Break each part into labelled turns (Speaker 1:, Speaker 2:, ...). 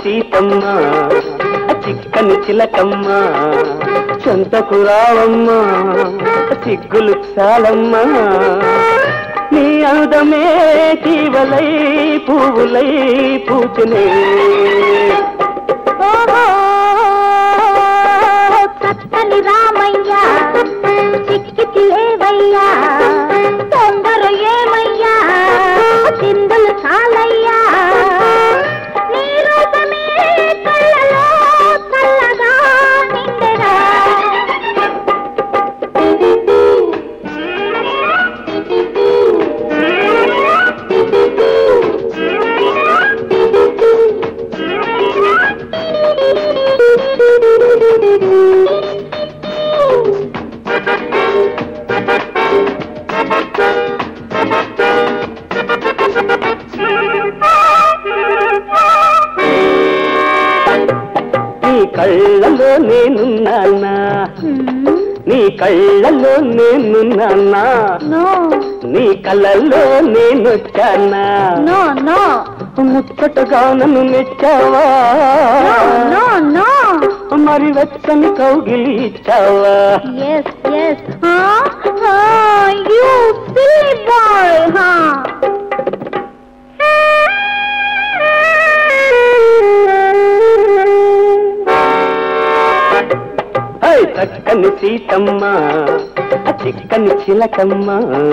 Speaker 1: సీతమ్మ చిక్కని చిలకమ్మ చెంతకు రావమ్మ సిగ్గులు చాలమ్మ నీ అందమే తీవలై పువ్వులై పూచనే
Speaker 2: ఓహో చక్కని రామయ్య చిక్కికి ఏవయ్యా తొందర ఏమయ్యా చిందులు చాలయ్యా నీ రూపమే కళ్ళలో చల్లగా నిండెరా
Speaker 1: నీ కళ్ళలో నేనున్నానా నీ కళ్ళలో నేనున్నానా
Speaker 2: నో
Speaker 1: నీ కళ్ళల్లో నేనొచ్చానా
Speaker 2: నో నో
Speaker 1: ముచ్చటగా నన్ను మెచ్చావా
Speaker 2: నో నో
Speaker 1: మరి వెచ్చని కౌగిలి ఇచ్చావా
Speaker 2: Yes, yes. Huh? Oh, you silly boy, huh?
Speaker 1: Hi చక్కని సీతమ్మ ఆ చిక్కని చిలకమ్మ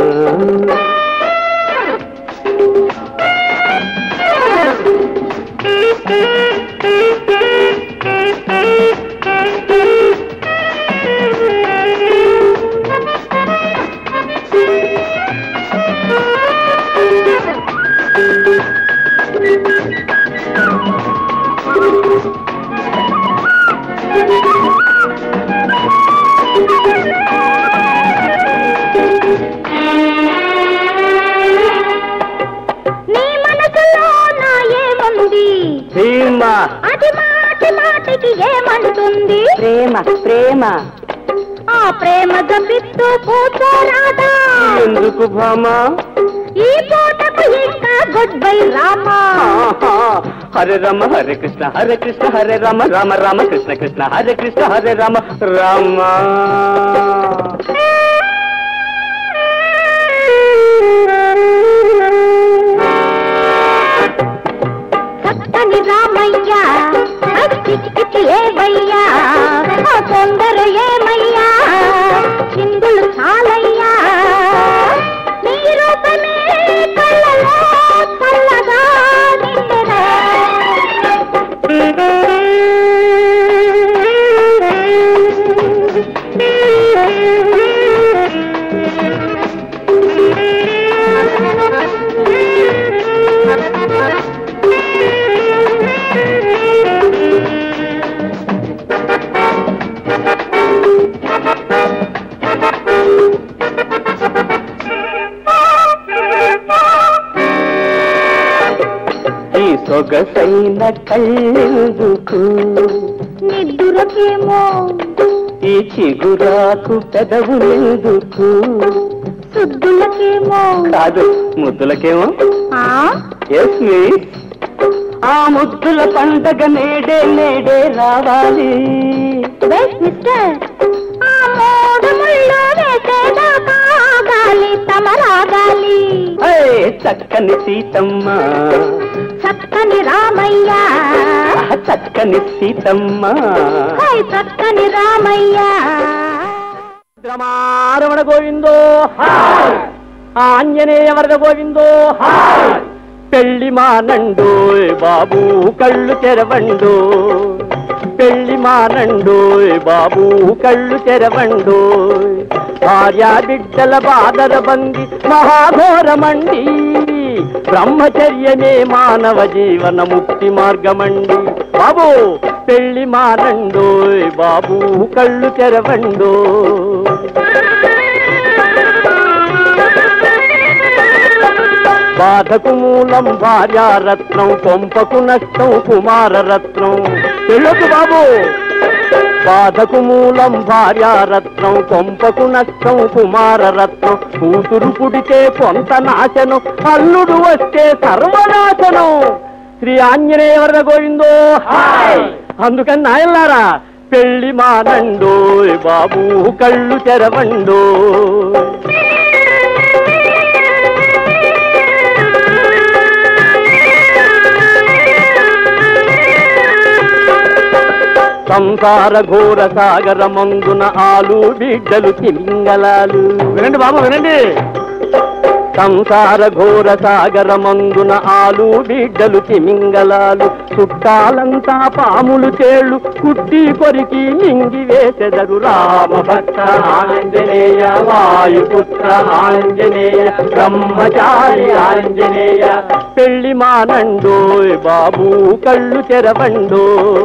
Speaker 2: నీ మనసులో నా ఏముంది
Speaker 1: భీమ
Speaker 2: అది మాటి మాటికి ఏమంటుంది
Speaker 1: ప్రేమ ప్రేమ
Speaker 2: ఆ ప్రేమ గంభిత్తు కూర్చోరాదా
Speaker 1: ఎందుకు భామ
Speaker 2: ఈ పూటకు ఇంకా గుడ్ బై రామా
Speaker 1: ఆహా. హరే రామ హరే కృష్ణ హరే కృష్ణ హరే రామ రామ రామ కృష్ణ కృష్ణ హరే కృష్ణ హరే రామ రామ
Speaker 2: చక్కని రామయ్య అచ్చికి ఏవయ్యా ఆ తొందర ఏమయ్యా చిందులు చాలయ్యా నీ రూపమే కళ్ళలో చల్లగా నిండెరా
Speaker 1: ఈ సొగసైన కళ్ళెందుకు
Speaker 2: నిద్దురకేమో
Speaker 1: ఈ చిగురాకు పెదవులెందుకు
Speaker 2: సుద్దులకేమో
Speaker 1: కాదు ముద్దులకేమో
Speaker 2: ఆ?
Speaker 1: ఎస్ మిస్ ఆ ముద్దుల పండగ నేడే నేడే రావాలి
Speaker 2: వెయిట్ మిస్టర్ ఆ మూడు ముళ్ళు వేసేదాకా ఆగాలి తమరాగాలి
Speaker 1: ఏయ్, చక్కని సీతమ్మ
Speaker 2: చక్కని రామయ్య
Speaker 1: ఆ చక్కని సీతమ్మ
Speaker 2: హై చక్కని రామయ్య
Speaker 1: రమారమణ గోవిందో హాయ్. ఆ ఆంజనేయ వరద గోవిందో హాయ్. పెళ్లి మానండు బాబు కళ్ళు తెరవండు పెళ్లి మానండు బాబు కళ్ళు తెరవండు భార్యా బిడ్డల బాధల బంది మహాఘోరమండి బ్రహ్మచర్యమే మానవ జీవన ముక్తి మార్గమండి బాబు పెళ్లి మానండు బాబు కళ్ళు తెరవండు బాధకు మూలం భార్యారత్నం కొంపకు నష్టం కుమారరత్నం పెళ్ళొద్దు బాబు బాధకు మూలం భార్యారత్నం కొంపకు నష్టం కుమారరత్నం కూతురు పుడితే కొంత నాశనం అల్లుడు వస్తే సర్వనాశనం శ్రీ ఆంజనేయ వరద గోవిందో హాయ్ అందుకని నాయల్లారా పెళ్లి మానండో బాబు కళ్ళు తెరవండో సంసార ఘోర సాగర మందున ఆలు బిడ్డలు తిమింగలాలు వినండి బాబు వినండి సంసార ఘోర సాగర మందున ఆలు బిడ్డలు తిమింగలాలు చుట్టాలంతా పాములు తేళ్లు కుట్టి కొరికి మింగి వేసెదరు రామ భక్త ఆంజనేయ వాయుపుత్ర ఆంజనేయ బ్రహ్మచారి ఆంజనేయ పెళ్లి మానండోయ్ బాబు కళ్ళు తెరవండో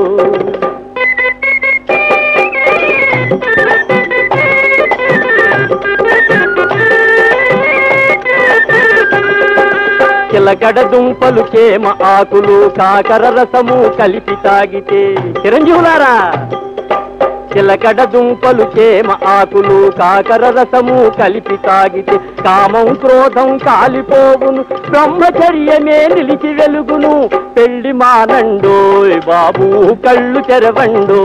Speaker 1: చిలకడ దుంపలు కేమ ఆకులు కాకర రసము కలిపి తాగితే చిరంజీవులారా చిలకడ దుంపలు కేమ ఆకులు కాకర రసము కలిపి తాగితే కామం క్రోధం కాలిపోవును బ్రహ్మచర్యమే నిలిచి వెలుగును పెళ్లి మానండోయ్ బాబు కళ్ళు తెరవండో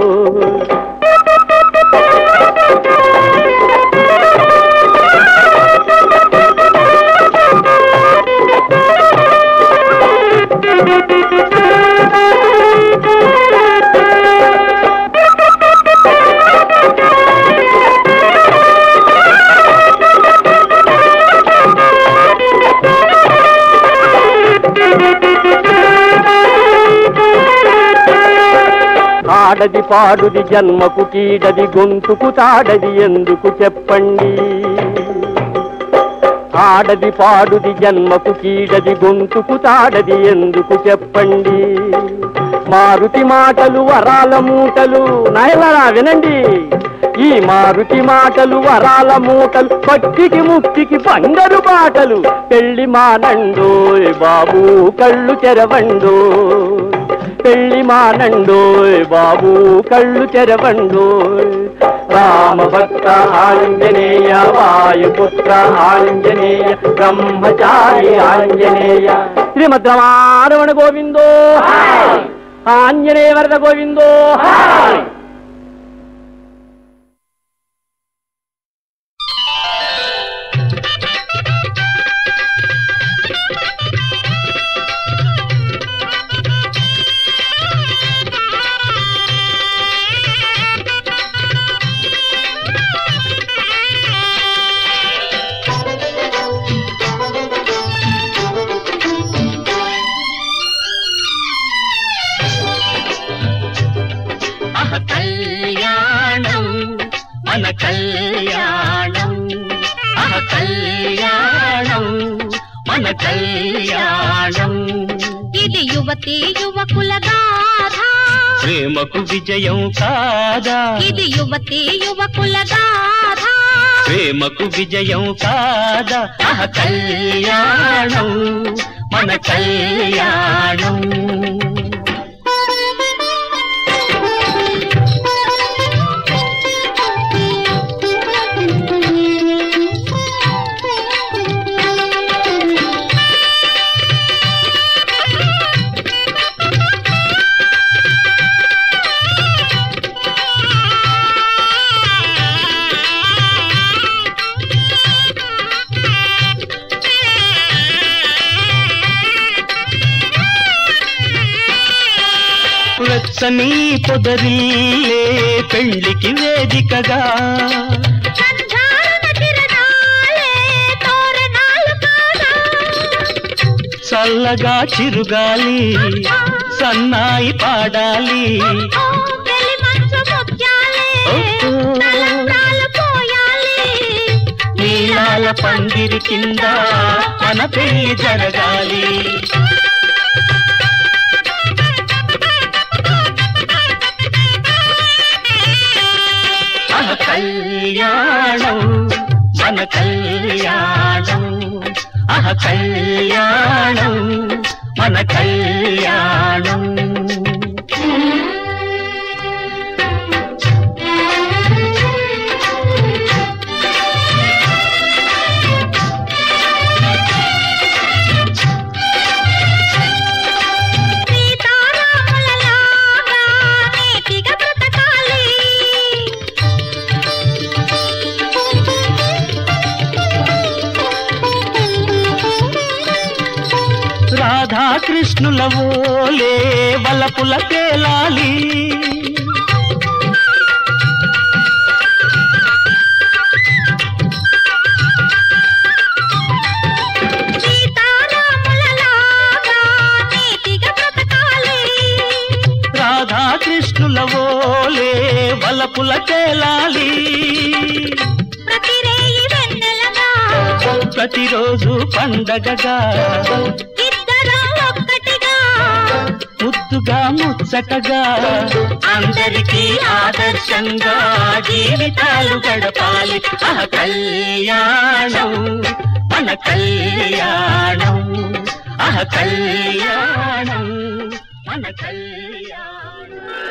Speaker 1: ఆడది పాడుది జన్మకు కీడది గొంతుకు తాడది ఎందుకు చెప్పండి ఆడది పాడుది జన్మకు కీడది గొంతుకు తాడది ఎందుకు చెప్పండి మారుతి మాటలు వరాల మూటలు నాయలరా వినండి ఈ మారుతి మాటలు వరాల మూటలు పట్టికి ముక్తికి బంగారు బాటలు పెళ్లి మానండోయ్ బాబు కళ్ళు తెరవండో పెళ్లి మానండోయ్ బాబు కళ్ళు తెరవండోయ్ రామ భక్త ఆంజనేయ వాయుపుత్ర ఆంజనేయ బ్రహ్మచారి ఆంజనేయ శ్రీమద్ రమారమణ గోవిందో ఆంజనేయ వరద గోవిందో
Speaker 3: అహ కళ్యాణం మన కళ్యాణం అహ కళ్యాణం మన కళ్యాణం
Speaker 2: ఇది యువతి యువకుల గాథ
Speaker 3: ప్రేమకు విజయం కాదా
Speaker 2: ఇది యువతి యువకుల గాథ
Speaker 3: ప్రేమకు విజయం కాదా అహ కళ్యాణం మన కళ్యాణం వెచ్చని పొదరిల్లే పెళ్లికి వేదికగా
Speaker 2: సంధాన కిరణాలే తోరణాలు కాగా
Speaker 3: చల్లగా చిరుగాలి సన్నాయి పాడాలి
Speaker 2: ఓ పెళ్లి మంచు ముత్యాలే తలంబ్రాలు పోయాలి
Speaker 3: నీలాల పందిరి కింద మన పెళ్లి జరగాలి మన కళ్యాణం మన కళ్యాణం అహ కళ్యాణం మన కళ్యాణం కృష్ణుల ఓలే వలపుల తేలాలి
Speaker 2: సీతారాములలాగా నీతిగా బ్రతకాలి
Speaker 3: రాధా కృష్ణుల ఓలే వలపుల తేలాలి
Speaker 2: ప్రతి రేయి వెన్నెలగా
Speaker 3: ప్రతిరోజు పండగగా
Speaker 2: ఇద్దరం ఒక్కటిగా
Speaker 3: ముద్దుగా ముచ్చటగా అందరికీ ఆదర్శంగా జీవితాలు గడపాలి ఆ కళ్యాణం మన కళ్యాణం ఆ కళ్యాణం మన కళ్యాణం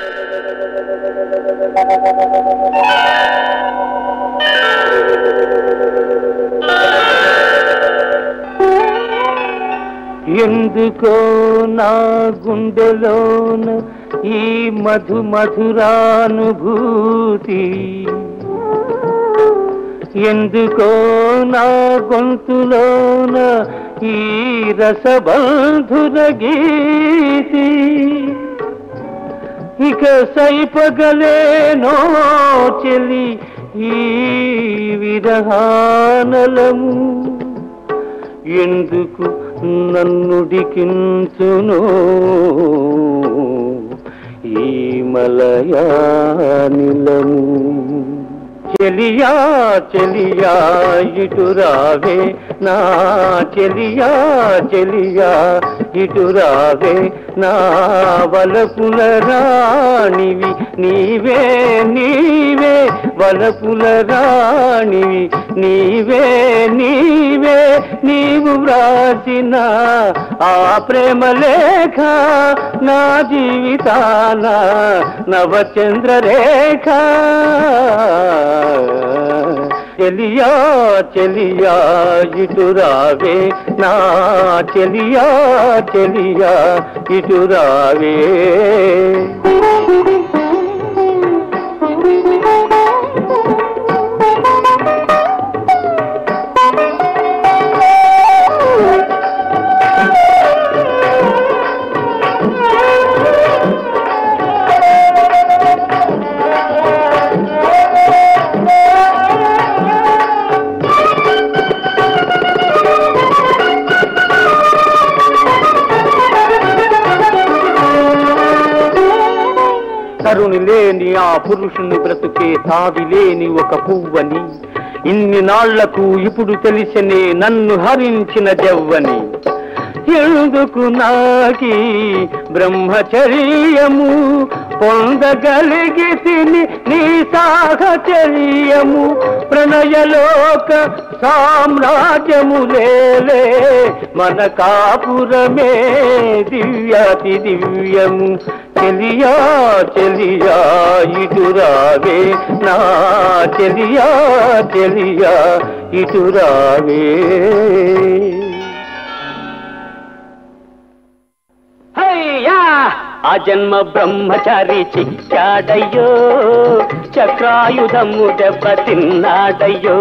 Speaker 1: ఎందుకో నా గుండెలోన ఈ మధు మధురానుభూతి ఎందుకో నా గొంతులోన ఈ రసబంధుర గీతి ఇక సైపగలేనో చెలి ఈ విరహానలము ఎందుకు నన్నుడికించును ఈ మలయానిలము చెలియా చెలియా ఇటురావే నా చెలియా చెలియా ఇటురావే నా వలపుల రాణివి నీవే నీవే వలపుల రాణివి నీవే నీవే నీవు వ్రాసిన ఆ ప్రేమ లేఖ నా జీవితాన నవచంద్రరేఖ చెలియా చెలియా ఇటురావే నా చెలియా చెలియా ఇటురావే తరుణి లేని ఆ పురుషుని బ్రతుకే తావి లేని ఒక పువ్వని ఇన్ని నాళ్లకు ఇప్పుడు తెలిసనే నన్ను హరించిన జవ్వని ఎందుకు నాకి బ్రహ్మచర్యము పొందగలిగి తిని నీ సాహచర్యము ప్రణయలోక సామ్రాజ్యము లేలే మన కాపురమే దివ్యాతి దివ్యము చెలియా చెలియా ఇటురావే నా చెలియా చెలియా ఇటురావే హయ్యా ఆ జన్మ బ్రహ్మచారి చిక్కాడయ్యో చక్రాయుధము దెబ్బ తిన్నాడయ్యో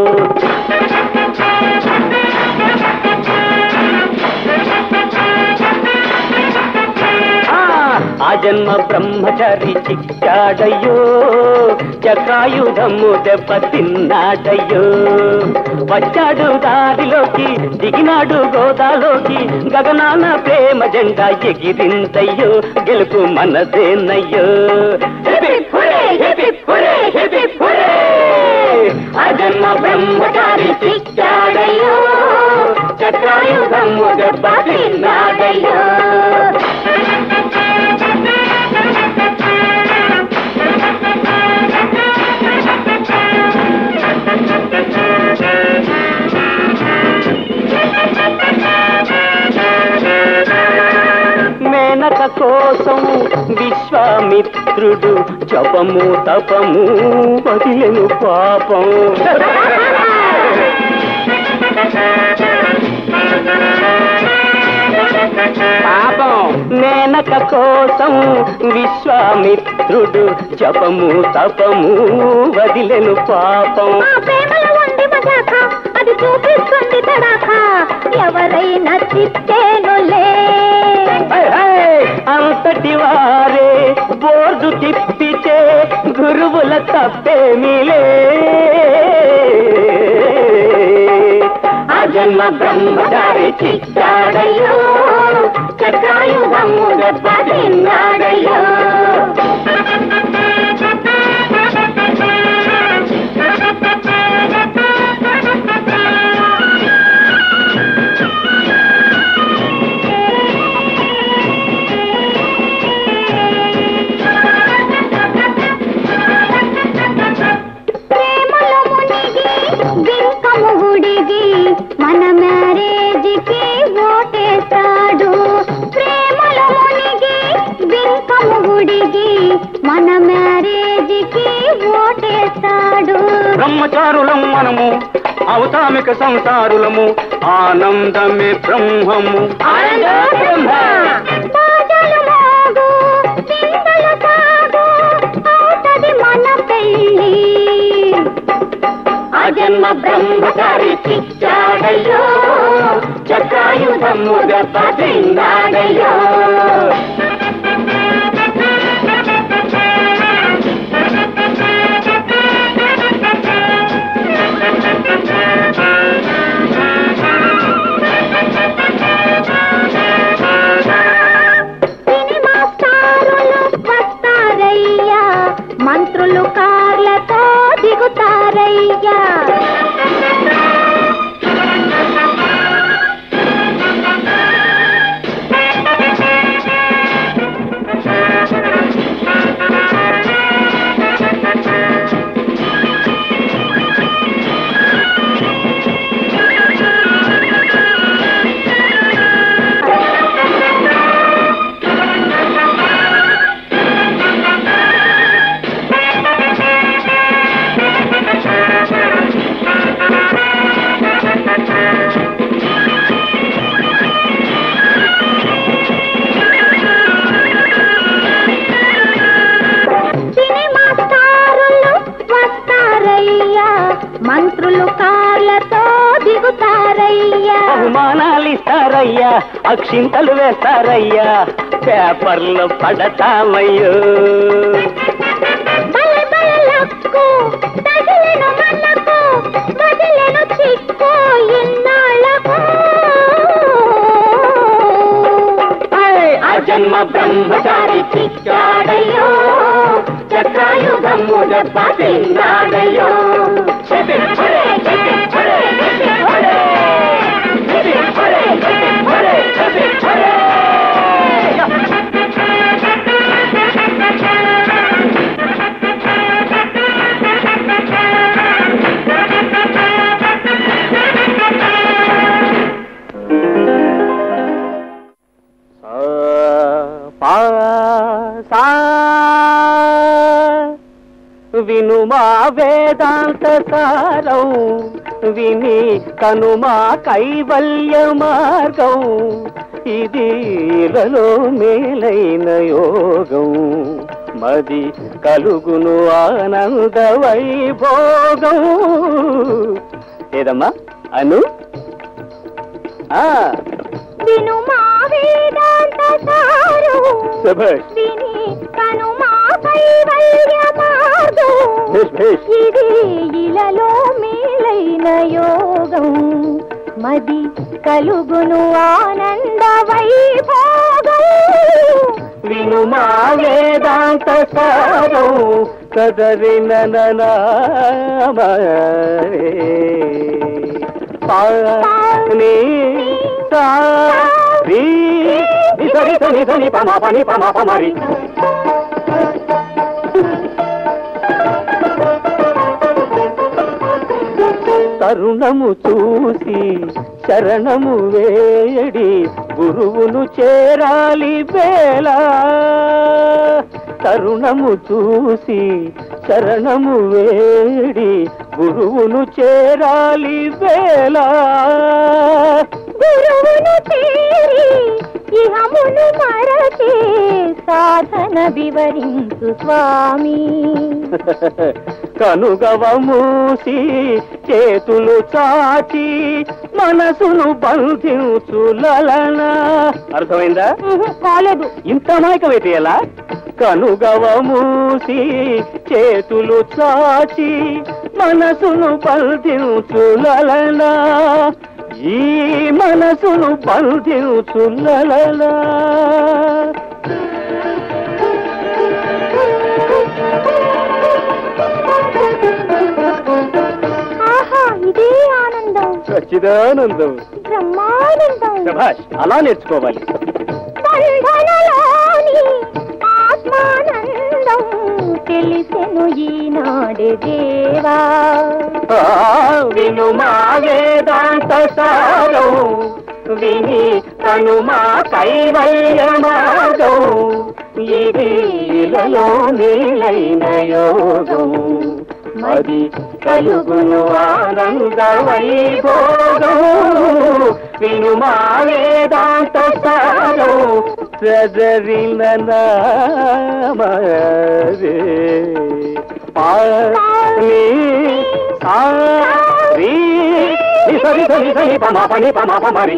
Speaker 1: ఆ, ఆ జన్మ బ్రహ్మచారి చిక్కాడయ్యో చక్రాయుధము దెబ్బ తిన్నాడయ్యో వచ్చాడు దారిలోకి దిగినాడు గోదాలోకి గగనాన ప్రేమ జెండా ఎగిరిందయ్యో గెలుపు మనదేనయ్యో హిపిప్ హురే, హిపిప్ హురే, హిపిప్ హురే. ఆ జన్మ బ్రహ్మచారి చిక్కాడయ్యో చక్రాయుధము దెబ్బ తిన్నాడయ్యో మేనక కోసం విశ్వామిత్రుడు జపము తపము వదిలెను పాపం పాపం మేనక కోసం విశ్వామిత్రుడు జపము తపము వదిలెను పాపం
Speaker 2: ఆ ప్రేమలో ఉంది మజాక అది చూపిస్తుంది తడాక ఎవరైనా తిట్టేనులే
Speaker 1: హై, హై, అంతటి వారే బోర్డు తిప్పితే గురువుల తప్పేమిలే అజన్మ బ్రహ్మచారి చిచ్చాడయ్యో చక్రాయుధము దెబ్బతిన్నాడయ్యో
Speaker 2: ప్రేమలో మునిగి బింకము ఉడిగి మన మ్యారేజ్కి ఓటేస్తాడు ప్రేమలో మునిగి బింకము ఉడిగి మన మ్యారేజ్కి ఓటేస్తాడు
Speaker 1: బ్రహ్మచారులం మనము అవతామిక సంసారులము ఆనందమే బ్రహ్మము
Speaker 2: ఆనందో బ్రహ్మ. బాజలు మోగు, చింతలు సాగు, అవుతది మన పెళ్ళి
Speaker 1: అజన్మ బ్రహ్మచారి చిచ్చాడయ్యో చక్రాయుధము దెబ్బతిన్నాడయ్యో
Speaker 2: సినిమా స్టారులు వస్తారయ్యా మంత్రులు కార్లతో దిగుతారయ్యా సినిమా స్టారులు వస్తారయ్యా మంత్రులు కార్లతో దిగుతారయ్యా
Speaker 1: బహుమానాలు ఇస్తారయ్యా అక్షింతలు వేస్తారయ్యా పేపర్లు పడతామయ్యో
Speaker 2: బల బల లక్కు తగిలెను మనకు వదిలెను చిక్కు ఇన్నాళ్ళకు
Speaker 1: ఆ జన్మ బ్రహ్మచారి చిచ్చాడయ్యో చక్రాయుధము దెబ్బతిన్నాడయ్యో చెటి చెడే, చెటి చెడే, చెటి చెడే. చెటి చెడే, చెటి చెడే, చెటి చెడే. సా, పా, సా. వినుమా వేదాంత సారం విని కనుమా కైవల్య మార్గం ఇది ఇలలో మేలైన యోగం మది కలుగును ఆనంద వైభోగం ఏదమ్మా అను ఆ
Speaker 2: విను మా వేదాంత సారు
Speaker 1: శభాష్
Speaker 2: విని కను మా కైవల్య మార్గం
Speaker 1: భేష్ భేష్
Speaker 2: ఇది ఇలలో మేలైన యోగం మది కలుగును ఆనంద వైభోగం
Speaker 1: వినుమా వేదాంత సారం కదరిన పాని సారి నిసరి సని సని పమ పని పమ పమరి తరుణము చూసి శరణము వేయడి గురువును చేరాలి వేళ తరుణము చూసి శరణము వేడి గురువును చేరాలి వేళ
Speaker 2: గురువును చేరి ఇహమును మరచి సాధన వివరించు స్వామి
Speaker 1: కనుగవ మూసి చేతులు చాచి మనసును బంధించులలన అర్థమైందా
Speaker 2: ఉహు, కాలేదు
Speaker 1: ఇంత మాయకమైతే ఎలా కనుగవ మూసి చేతులు చాచి మనసును బంధించులలనా ఈ మనసును బంధించులలనా
Speaker 2: ఆహా ఇదే ఆనందం
Speaker 1: సచ్చిదానందం
Speaker 2: బ్రహ్మానందం
Speaker 1: శభాష్ అలా నేర్చుకోవాలి
Speaker 2: బంధనలోని ఆత్మానందం తెలిసెను ఈనాడే దేవా
Speaker 1: ఆ, విను మా వేదాంత సారం విని తను మా కైవల్య మార్గం ఇది ఇలలో నీలైన యోగం మరి కలుగును ఆనంద వైభోగం విను మా వేదాంత సారం సజరిన నామరే పాని సారి ని సరి సరి సరి పమ పని పమ పమరి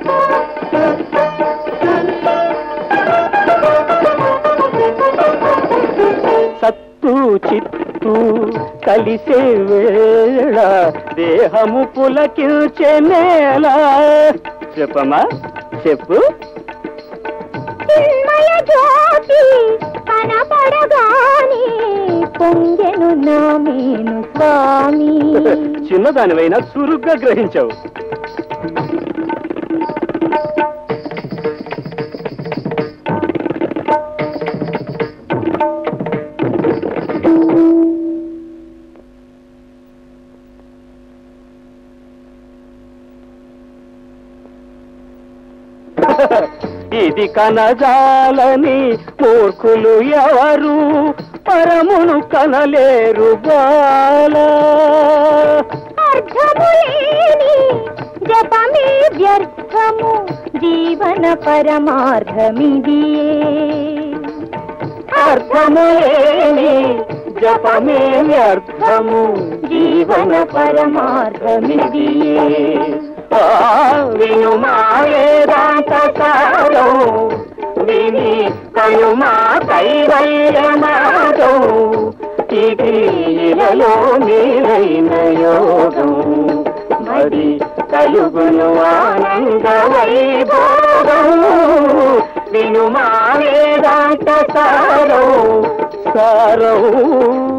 Speaker 1: సత్తు చిత్తు కలిసే వేళ దేహము పులకిల్చే నేల చెప్పమ్మా చెప్పు
Speaker 2: చిన్మయ జ్యోతి కనపడగానే పొంగెను నా మేను స్వామి
Speaker 1: చిన్నదానివైనా చురుగ్గా గ్రహించావు ఇది కనజాలని మూర్ఖులు ఎవరు పరమును కనలేరు బాల
Speaker 2: అర్థము లేని జపమే వ్యర్థము జీవన పరమార్థమిదియే
Speaker 1: అర్థము లేని జపమే వ్యర్థము జీవన పరమార్థమిదియే ఆ, విను మా వేదాంత సారం విని కను మా కైవల్య మార్గం ఇది ఇలలో నీలైన యోగం మరి కలుగును ఆనంద వైభోగం విను మా వేదాంత సారం సారం